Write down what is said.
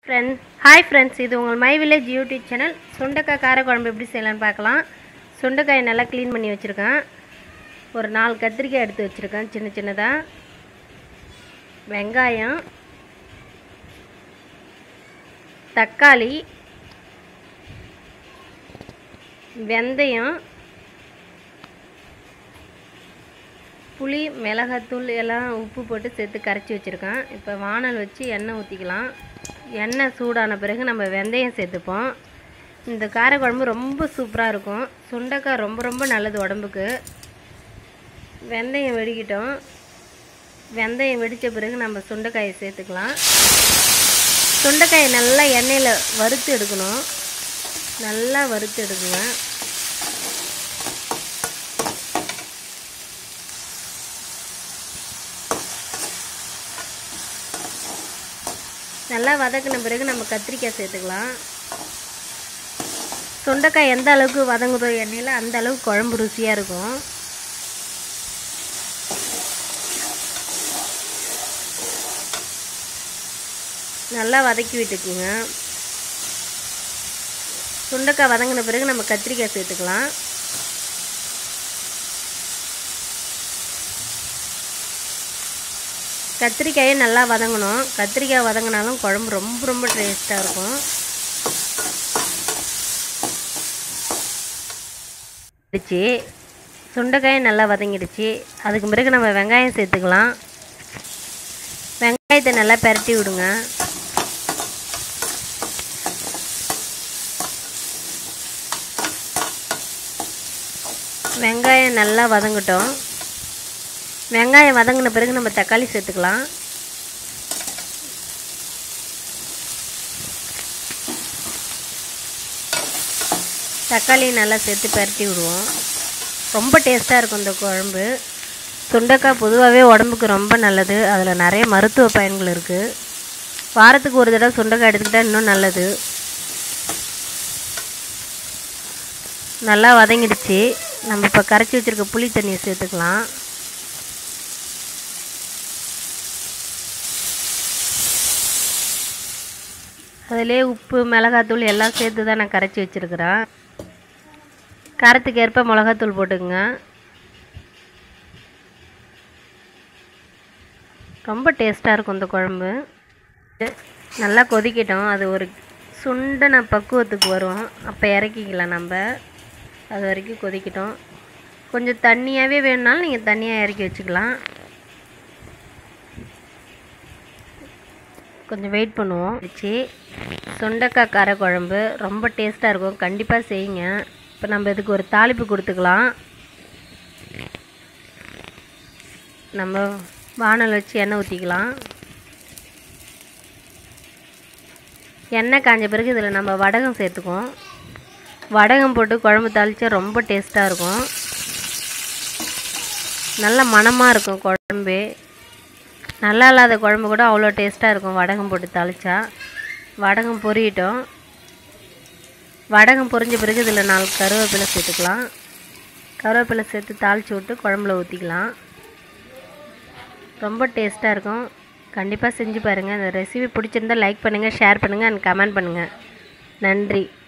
friend hi friends இது உங்கள் my village YouTube channel சுண்டைக்காய் காரக்குழம்பு எப்படி செய்யலான்னு பார்க்கலாம் சுண்டைக்காயை நல்லா க்ளீன் பண்ணி வச்சுருக்கேன் ஒரு நாலு கத்திரிக்காய் எடுத்து வச்சுருக்கேன் சின்ன சின்னதாக வெங்காயம் தக்காளி வெந்தயம் புளி மிளகாத்தூள் எல்லாம் உப்பு போட்டு சேர்த்து கரைச்சி வச்சுருக்கேன் இப்போ வானல் வச்சு எண்ணெய் ஊற்றிக்கலாம் எண்ணெய் சூடான பிறகு நம்ம வெந்தயம் சேர்த்துப்போம் இந்த காரக்குழம்பு ரொம்ப சூப்பராக இருக்கும் சுண்டைக்காய் ரொம்ப ரொம்ப நல்லது உடம்புக்கு வெந்தயம் வெடிக்கிட்டோம் வெந்தயம் வெடித்த பிறகு நம்ம சுண்டைக்காயை சேர்த்துக்கலாம் சுண்டைக்காயை நல்லா எண்ணெயில் வறுத்து எடுக்கணும் நல்லா வறுத்து எடுக்குங்க நல்லா வதக்கின பிறகு நம்ம கத்திரிக்காய் சேர்த்துக்கலாம் சுண்டைக்காய் எந்த அளவுக்கு வதங்குதோ எண்ணெயில் அந்த அளவுக்கு குழம்பு ருசியாக இருக்கும் நல்லா வதக்கி விட்டுக்குங்க சுண்டைக்காய் வதங்கின பிறகு நம்ம கத்திரிக்காய் சேர்த்துக்கலாம் கத்திரிக்காயை நல்லா வதங்கணும் கத்திரிக்காய் வதங்கினாலும் குழம்பு ரொம்ப ரொம்ப டேஸ்ட்டாக இருக்கும் வச்சு சுண்டைக்காயை நல்லா வதங்கிடுச்சு அதுக்கு பிறகு நம்ம வெங்காயம் சேர்த்துக்கலாம் வெங்காயத்தை நல்லா பெரட்டி விடுங்க வெங்காயம் நல்லா வதங்கட்டும் வெங்காயம் வதங்கின பிறகு நம்ம தக்காளி சேர்த்துக்கலாம் தக்காளி நல்லா சேர்த்து பரட்டி விடுவோம் ரொம்ப டேஸ்ட்டாக இருக்கும் இந்த குழம்பு சுண்டைக்காய் பொதுவாகவே உடம்புக்கு ரொம்ப நல்லது அதில் நிறைய மருத்துவ பயன்கள் இருக்குது வாரத்துக்கு ஒரு தடவை சுண்டைக்காய் எடுத்துக்கிட்டால் இன்னும் நல்லது நல்லா வதங்கிடுச்சு நம்ம இப்போ கரைச்சி வச்சுருக்க புளி தண்ணியை சேர்த்துக்கலாம் அதிலே உப்பு மிளகாத்தூள் எல்லாம் சேர்த்து தான் நான் கரைச்சி வச்சுருக்கிறேன் காரத்துக்கு ஏற்ப மிளகாத்தூள் போட்டுக்குங்க ரொம்ப டேஸ்ட்டாக இருக்கும் இந்த குழம்பு நல்லா கொதிக்கட்டும் அது ஒரு சுண்டன பக்குவத்துக்கு வரும் அப்போ இறக்கிக்கலாம் நம்ம அது வரைக்கும் கொதிக்கட்டும் கொஞ்சம் தண்ணியாகவே வேணுனாலும் நீங்கள் தண்ணியாக இறக்கி வச்சுக்கலாம் கொஞ்சம் வெயிட் பண்ணுவோம் வச்சு சுண்டைக்காய் கார குழம்பு ரொம்ப டேஸ்ட்டாக இருக்கும் கண்டிப்பாக செய்யுங்க இப்போ நம்ம இதுக்கு ஒரு தாளிப்பு கொடுத்துக்கலாம் நம்ம வானல் வச்சு எண்ணெய் ஊற்றிக்கலாம் எண்ணெய் காஞ்ச பிறகு இதில் நம்ம வடகம் சேர்த்துக்குவோம் வடகம் போட்டு குழம்பு தாளித்தா ரொம்ப டேஸ்ட்டாக இருக்கும் நல்ல மணமாக இருக்கும் குழம்பு நல்லா இல்லாத குழம்பு கூட அவ்வளோ டேஸ்ட்டாக இருக்கும் வடகம் போட்டு தாளித்தா வடகம் பொரியட்டும் வடகம் பொரிஞ்ச பிறகு இதில் நாலு கருவேப்பிலை சேர்த்துக்கலாம் கருவேப்பிலை சேர்த்து தாளித்து விட்டு குழம்புல ஊற்றிக்கலாம் ரொம்ப டேஸ்ட்டாக இருக்கும் கண்டிப்பாக செஞ்சு பாருங்கள் இந்த ரெசிபி பிடிச்சிருந்தால் லைக் பண்ணுங்கள் ஷேர் பண்ணுங்கள் அண்ட் கமெண்ட் பண்ணுங்கள் நன்றி